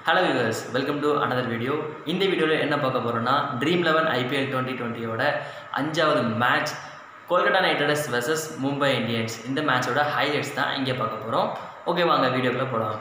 hello viewers welcome to another video இந்த வீடியோவில் என்ன பார்க்க போகிறோம்னா ட்ரீம் லெவன் ஐபிஎல் டுவெண்ட்டி டுவெண்ட்டியோட அஞ்சாவது match Kolkata knight riders vs Mumbai Indians இந்த மேட்சோட ஹைலைட்ஸ் தான் இங்கே பார்க்க போகிறோம் ஓகே வாங்க வீடியோக்குள்ளே போகலாம்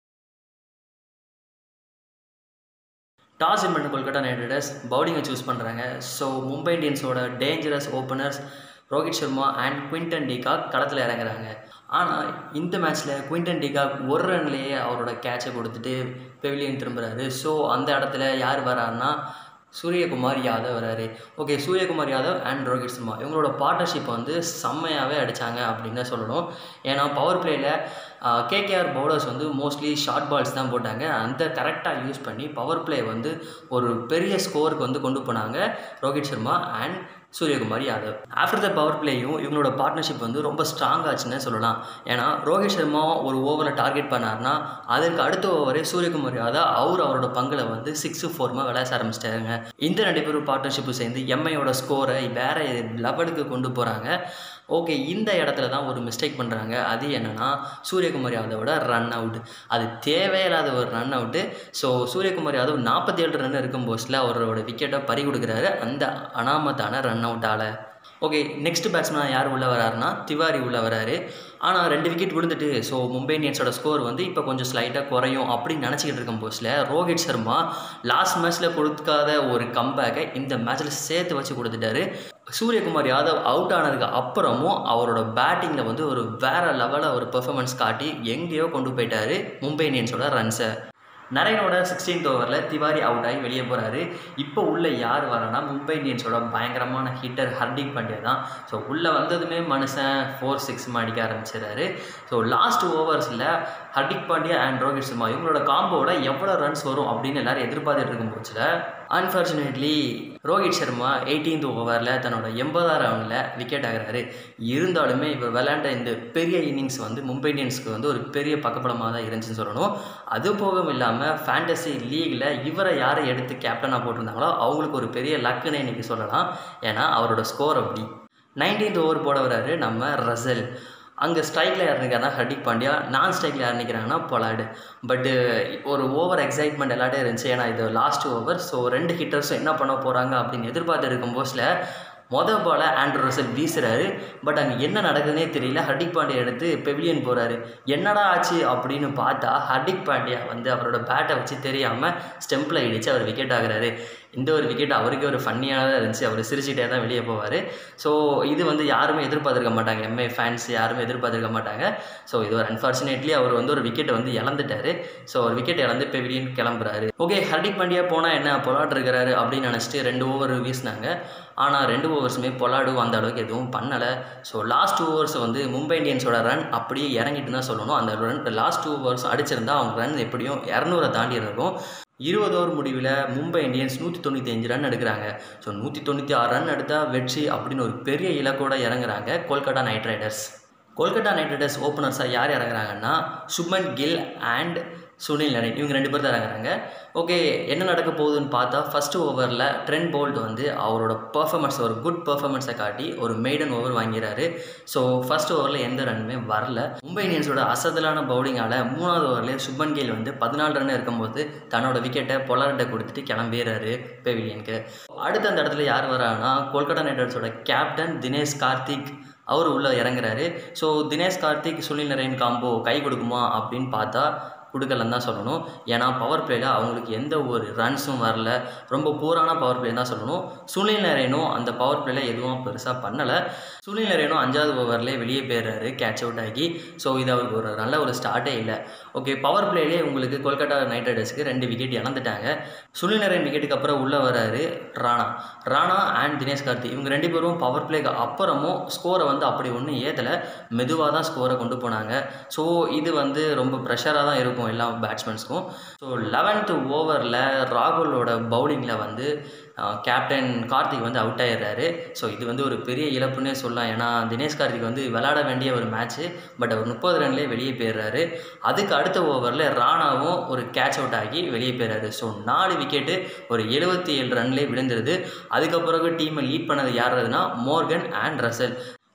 டாஸ் வின் பண்ண கொல்கட்டா நைட் ரைடர்ஸ் பவுலிங்கை சூஸ் பண்ணுறாங்க ஸோ மும்பை இந்தியன்ஸோட dangerous openers Rohit Sharma and Quinton de Kock களத்தில் இறங்குறாங்க ஆனால் இந்த மேட்ச்சில் குவிண்டன் டிகாக் ஒரு ரன்லேயே அவரோட கேட்சை கொடுத்துட்டு பெவிலியன் திரும்புகிறாரு ஸோ அந்த இடத்துல யார் வராருன்னா சூரியகுமார் யாதவ் வராரு ஓகே சூரியகுமார் யாதவ் அண்ட் ரோஹித் சர்மா இவங்களோட பார்ட்னர்ஷிப் வந்து செம்மையாகவே அடித்தாங்க அப்படின்னு தான் சொல்லணும் ஏன்னா பவர் பிளேயில் கேகேஆர் பவுலர்ஸ் வந்து மோஸ்ட்லி ஷார்ட் பால்ஸ் தான் போட்டாங்க அந்த கரெக்டாக யூஸ் பண்ணி பவர் பிளே வந்து ஒரு பெரிய ஸ்கோருக்கு வந்து கொண்டு போனாங்க Rohit Sharma and Suryakumar Yadav after the power பிளேயும் இவங்களோட பார்ட்னர்ஷிப் வந்து ரொம்ப ஸ்ட்ராங் ஆச்சுன்னு சொல்லலாம் ஏன்னா ரோஹித் சர்மா ஒரு ஓவரை டார்கெட் பண்ணார்னா அதற்கு அடுத்த ஓவரே சூரியகுமார் யாதவ் அவர் அவரோட பங்கில் வந்து சிக்ஸ் ஃபோர்மா விளையாட ஆரம்பிச்சிட்டாங்க இந்த ரெண்டு பேரும் பார்ட்னர்ஷிப்பு சேர்ந்து எம்ஐயோட ஸ்கோரை வேற லெவலுக்கு கொண்டு போகிறாங்க ஓகே இந்த இடத்துல தான் ஒரு மிஸ்டேக் பண்ணுறாங்க அது என்னென்னா சூரியகுமார் யாதவோட ரன் அவுட் அது தேவையில்லாத ஒரு run out so Suryakumar Yadav நாற்பத்தி ஏழு ரன் இருக்கும் போஸ்டில் அவரோட விக்கெட்டை பறி கொடுக்குறாரு அந்த அனாமத்தான ரன் அவுட்டால் ஓகே நெக்ஸ்ட் பேட்ஸ்மேன் யார் உள்ளே வராருன்னா திவாரி உள்ளே வராரு ஆனால் ரெண்டு விக்கெட் விழுந்துட்டு ஸோ மும்பை இந்தியன்ஸோட ஸ்கோர் வந்து இப்போ கொஞ்சம் ஸ்லைட்டாக குறையும் அப்படின்னு நினச்சிக்கிட்டு இருக்கும் போஸ்டில் ரோஹித் சர்மா லாஸ்ட் மேட்ச்சில் கொடுக்காத ஒரு கம்பேக்கை இந்த மேட்ச்சில் சேர்த்து வச்சு கொடுத்துட்டாரு சூரியகுமார் யாதவ் அவுட் ஆனதுக்கு அப்புறமும் அவரோட பேட்டிங்கில் வந்து ஒரு வேற லெவலில் ஒரு பெர்ஃபார்மன்ஸ் காட்டி எங்கேயோ கொண்டு போயிட்டாரு மும்பை இந்தியன்ஸோட ரன்ஸை நரேனோட சிக்ஸ்டீன்த் ஓவரில் திவாரி அவுட் ஆகி வெளியே போகிறாரு இப்போ உள்ளே யார் வரானா மும்பை இந்தியன்ஸோட பயங்கரமான ஹிட்டர் ஹர்திக் பாண்டியா தான் ஸோ உள்ளே வந்ததுமே மனுஷன் ஃபோர் சிக்ஸ் அடிக்க ஆரம்பிச்சிடுறாரு ஸோ லாஸ்ட் ஓவர்ஸில் ஹர்திக் பாண்டியா அண்ட் ரோஹித் சர்மா இவங்களோட காம்போவில் எவ்வளோ ரன்ஸ் வரும் அப்படின்னு எல்லாரும் எதிர்பார்த்துட்டு இருக்கும் போச்சில் அன்ஃபார்ச்சுனேட்லி ரோஹித் சர்மா எயிட்டீன்த் ஓவரில் தன்னோட எண்பதாம் ரவுண்டில் விக்கெட் ஆகிறாரு இருந்தாலுமே இவர் விளையாண்ட இந்த பெரிய இன்னிங்ஸ் வந்து மும்பை இந்தியன்ஸ்க்கு வந்து ஒரு பெரிய பக்கபலமாக தான் இருந்துச்சுன்னு சொல்லணும் அது போகவும் இல்லாமல் ஃபேண்டசி லீகில் இவரை யாரை எடுத்து கேப்டனாக போட்டிருந்தாங்களோ அவங்களுக்கு ஒரு பெரிய லக்குன்னு இன்றைக்கி சொல்லலாம் ஏன்னா அவரோட ஸ்கோர் அப்படி நைன்டீன்த் ஓவர் போட வராரு நம்ம ரசல் அங்கே ஸ்ட்ரைக்கில் யார் நிற்கிறாங்கன்னா ஹர்திக் பாண்டியா நான் ஸ்ட்ரைக்கில் யார் நிற்கிறாங்கன்னா பொலாடு பட்டு ஒரு ஓவர் எக்ஸைட்மெண்ட் எல்லாட்டே இருந்துச்சு ஏன்னா இது லாஸ்ட் ஓவர் ஸோ ரெண்டு ஹிட்டர்ஸும் என்ன பண்ண போகிறாங்க அப்படின்னு எதிர்பார்த்து இருக்கும் போஸ்டில் மொதல் பால ஆண்ட்ரூ ரசல் வீசுறாரு பட் அங்கே என்ன நடக்குதுன்னே தெரியல ஹர்திக் பாண்டியா எடுத்து பெவிலியன் போகிறாரு என்னடா ஆச்சு அப்படின்னு பார்த்தா ஹர்திக் பாண்டியா வந்து அவரோட பேட்டை வச்சு தெரியாமல் ஸ்டெம்பில் இடித்து அவர் விக்கெட் ஆகுறாரு இந்த ஒரு விக்கெட் அவருக்கு ஒரு ஃபன்னியாக தான் இருந்துச்சு அவர் சிரிச்சிட்டே தான் வெளியே போவார் ஸோ இது வந்து யாருமே எதிர்பார்த்துருக்க மாட்டாங்க எம்ஏ ஃபேன்ஸ் யாருமே எதிர்பார்த்துருக்க மாட்டாங்க ஸோ இது ஒரு அன்ஃபார்ச்சுனேட்லி அவர் வந்து ஒரு விக்கெட்டை வந்து இழந்துட்டாரு ஸோ ஒரு விக்கெட் இழந்து பெவிலியன் கிளம்புறாரு ஓகே ஹர்திக் பாண்டியா போனால் என்ன பொலாட் இருக்கிறாரு அப்படின்னு நினச்சிட்டு ரெண்டு ஓவர் வீசினாங்க ஆனால் ரெண்டு ஓவர்ஸுமே பொலாடு அந்த அளவுக்கு எதுவும் பண்ணலை ஸோ லாஸ்ட் ஓவர்ஸ் வந்து மும்பை இந்தியன்ஸோட ரன் அப்படியே இறங்கிட்டு தான் சொல்லணும் அந்த ரன் லாஸ்ட் டூ ஓவர்ஸ் அடிச்சிருந்தா அவங்க ரன் எப்படியும் இரநூறை தாண்டி இருக்கும் இருபது ஓவர் முடிவில் மும்பை இந்தியன்ஸ் நூற்றி தொண்ணூற்றி அஞ்சு ரன் எடுக்கிறாங்க ஸோ நூற்றி தொண்ணூற்றி ஆறு ரன் எடுத்தால் வெற்றி அப்படின்னு ஒரு பெரிய இலக்கோட இறங்குறாங்க Kolkata knight riders Kolkata knight riders ஓப்பனர்ஸாக யார் இறங்குறாங்கன்னா சுப்மன் கில் அண்ட் சுனில் நரேன் இவங்க ரெண்டு பேர் தான் இறங்குறாங்க ஓகே என்ன நடக்க போகுதுன்னு பார்த்தா ஃபஸ்ட்டு ஓவரில் ட்ரெண்ட் போல்ட் வந்து அவரோட பர்ஃபார்மன்ஸ் ஒரு குட் பர்ஃபார்மன்ஸை காட்டி ஒரு மெய்டன் ஓவர் வாங்கிறாரு ஸோ ஃபஸ்ட் ஓவரில் எந்த ரன்னுமே வரல மும்பை இந்தியன்ஸோட அசத்தலான பவுலிங்கால் மூணாவது ஓவர்லேயே சுப்பன் கேல் வந்து பதினாலு ரன் இருக்கும்போது தன்னோட விக்கெட்டை பொலார்ட்டை கொடுத்துட்டு கிளம்பிடுறாரு பெவிலியனுக்கு அடுத்த அந்த இடத்துல யார் வராங்கன்னா கொல்கட்டா நைட் ரைடர்ஸோட கேப்டன் தினேஷ் கார்த்திக் அவர் உள்ளே இறங்குறாரு ஸோ தினேஷ் கார்த்திக் சுனில் நரேன் காம்போ கை கொடுக்குமா அப்படின்னு பார்த்தா கொடுக்கலன்னு தான் சொல்லணும் ஏன்னா பவர் பிளேயில் அவங்களுக்கு எந்த ஒரு ரன்ஸும் வரல ரொம்ப பூரான பவர் பிளே தான் சொல்லணும் சுனில் நரேனும் அந்த பவர் பிளேயில் எதுவும் பெருசாக பண்ணலை சுனில் நரேனும் அஞ்சாவது ஓவர்லேயே வெளியே போயிடுறாரு கேட்ச் அவுட் ஆகி ஸோ இது அவருக்கு ஒரு நல்ல ஒரு ஸ்டார்ட்டே இல்லை ஓகே பவர் பிளேலேயே உங்களுக்கு கொல்கட்டா நைட் ரைடர்ஸ்க்கு ரெண்டு விக்கெட் இழந்துட்டாங்க சுனில் நரேன் விக்கெட்டுக்கு அப்புறம் உள்ளே வராரு ராணா ராணா அண்ட் தினேஷ் கார்த்தி இவங்க ரெண்டு பேரும் பவர் பிளேக்கு அப்புறமும் ஸ்கோரை வந்து அப்படி ஒன்றும் ஏற்றலை மெதுவாக தான் ஸ்கோரை கொண்டு போனாங்க ஸோ இது வந்து ரொம்ப ப்ரெஷராக தான் இருக்கும் எல்லா பேட்ஸ்மேன்ஸ்க்கும் ஸோ லெவன்த்து ஓவரில் ராகுலோட பவுலிங்கில் வந்து கேப்டன் கார்த்திக் வந்து அவுட் ஆயிடுறாரு ஸோ இது வந்து ஒரு பெரிய இழப்புன்னே சொல்லலாம் ஏன்னா தினேஷ் கார்த்திக் வந்து விளையாட வேண்டிய ஒரு மேட்ச்சு பட் அவர் முப்பது ரன்லேயே வெளியே போயிடுறாரு அதுக்கு அடுத்த ஓவரில் ராணாவும் ஒரு கேட்ச் அவுட் ஆகி வெளியே போயிடுறாரு ஸோ நாலு விக்கெட்டு ஒரு எழுபத்தி ஏழு ரன்லேயே விழுந்துருது அதுக்கப்புறம் டீமை லீட் பண்ணது யாருன்னா மோர்கன் அண்ட் ரசல்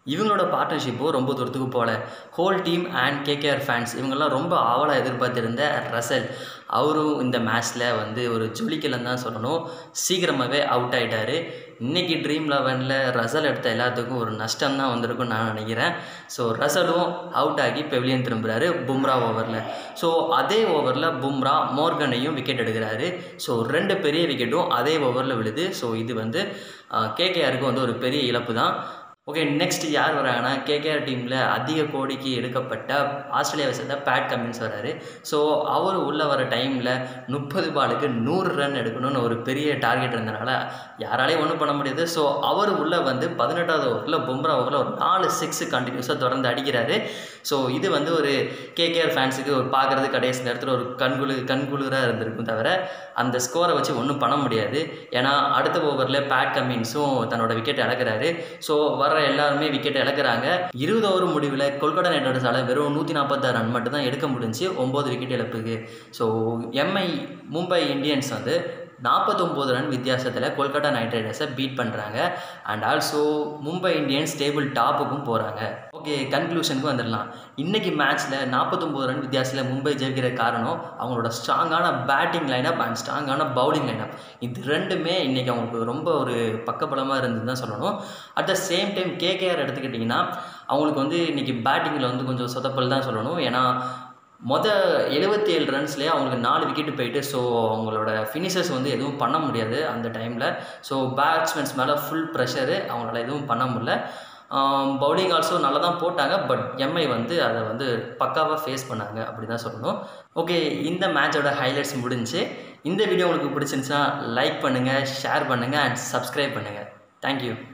இவங்களோட பார்ட்னர்ஷிப்பும் ரொம்ப தூரத்துக்கு போகல whole team and KKR fans இவங்கெல்லாம் ரொம்ப ஆவலாக எதிர்பார்த்திருந்த ரசல் அவரும் இந்த மேட்ச்சில் வந்து ஒரு ஜொலிக்கலன்னு தான் சொல்லணும் சீக்கிரமாகவே அவுட் ஆகிட்டார் இன்றைக்கி ட்ரீம் லெவனில் ரசல் எடுத்த எல்லாத்துக்கும் ஒரு நஷ்டம் தான் வந்திருக்கும்னு நான் நினைக்கிறேன் ஸோ ரசலும் அவுட் ஆகி பெவிலியன் திரும்புகிறாரு பும்ரா ஓவரில் ஸோ அதே ஓவரில் பும்ரா மோர்கனையும் விக்கெட் எடுக்கிறாரு ஸோ ரெண்டு பெரிய விக்கெட்டும் அதே ஓவரில் விழுது ஸோ இது வந்து கேகேஆருக்கு வந்து ஒரு பெரிய இழப்பு தான் ஓகே நெக்ஸ்ட் யார் வராங்கன்னா கேகேஆர் டீமில் அதிக கோடிக்கு எடுக்கப்பட்ட ஆஸ்திரேலியாவை சேர்ந்த பேட் கமின்ஸ் வராரு ஸோ அவர் உள்ளே வர டைமில் முப்பது பாலுக்கு நூறு ரன் எடுக்கணும்னு ஒரு பெரிய டார்கெட் இருந்தனால யாராலையும் ஒன்றும் பண்ண முடியாது ஸோ அவர் உள்ளே வந்து பதினெட்டாவது ஓவரில் பும்ரா ஓவரில் ஒரு நாலு சிக்ஸ் கண்டினியூஸாக தொடர்ந்து அடிக்கிறாரு ஸோ இது வந்து ஒரு கேகேஆர் ஃபேன்ஸுக்கு ஒரு பார்க்குறது கடைசி நேரத்தில் ஒரு கண்குளு கண்குளிராக இருந்திருக்கும் தவிர அந்த ஸ்கோரை வச்சு ஒன்றும் பண்ண முடியாது ஏன்னா அடுத்த ஓவரில் பேட் கமின்ஸும் தன்னோட விக்கெட் இழக்கிறாரு ஸோ வர எல்லாருமே விக்கெட் இழக்கிறாங்க இருபது ஓவர் முடிவில் கொல்கட்டா நைட் ரைடர்ஸால் வெறும் நூற்றி நாற்பத்தாறு ரன் மட்டும் தான் எடுக்க முடிஞ்சு ஒம்பது விக்கெட் இழப்புக்கு ஸோ எம்ஐ மும்பை இந்தியன்ஸ் வந்து நாற்பத்தொம்போது ரன் வித்தியாசத்தில் கொல்கட்டா நைட் ரைடர்ஸை பீட் பண்ணுறாங்க and also Mumbai Indians table டாப்புக்கும் போகிறாங்க ஓகே கன்க்ளூஷனுக்கு வந்துடலாம் இன்றைக்கி மேட்ச்சில் நாற்பத்தொம்போது ரன் வித்தியாசத்தில் மும்பை ஜெயிக்கிற காரணம் அவங்களோட ஸ்ட்ராங்கான பேட்டிங் லைனப் அண்ட் ஸ்ட்ராங்கான பவுலிங் லைனப் இது ரெண்டுமே இன்றைக்கி அவங்களுக்கு ரொம்ப ஒரு பக்கபலமாக இருந்தது தான் சொல்லணும் at the same time KKR எடுத்துக்கிட்டிங்கன்னா அவங்களுக்கு வந்து இன்றைக்கி பேட்டிங்கில் வந்து கொஞ்சம் சொதப்பல் தான் சொல்லணும் ஏன்னா மொதல் எழுபத்தி ஏழு ரன்ஸ்லேயே அவங்களுக்கு நாலு விக்கெட்டு போயிட்டு ஸோ அவங்களோட ஃபினிஷர்ஸ் வந்து எதுவும் பண்ண முடியாது அந்த டைமில் ஸோ பேட்ஸ்மேன்ஸ் மேலே ஃபுல் ப்ரெஷரு அவங்களால எதுவும் பண்ண முடியல பவுலிங் ஆல்சோ நல்லா தான் போட்டாங்க பட் எம்ஐ வந்து அதை வந்து பக்காவாக ஃபேஸ் பண்ணாங்க அப்படி தான் சொல்லணும் ஓகே இந்த மேட்சோட ஹைலைட்ஸ் முடிஞ்சு இந்த வீடியோ உங்களுக்கு பிடிச்சிருந்துச்சுன்னா லைக் பண்ணுங்கள் ஷேர் பண்ணுங்கள் அண்ட் சப்ஸ்கிரைப் பண்ணுங்கள் தேங்க்யூ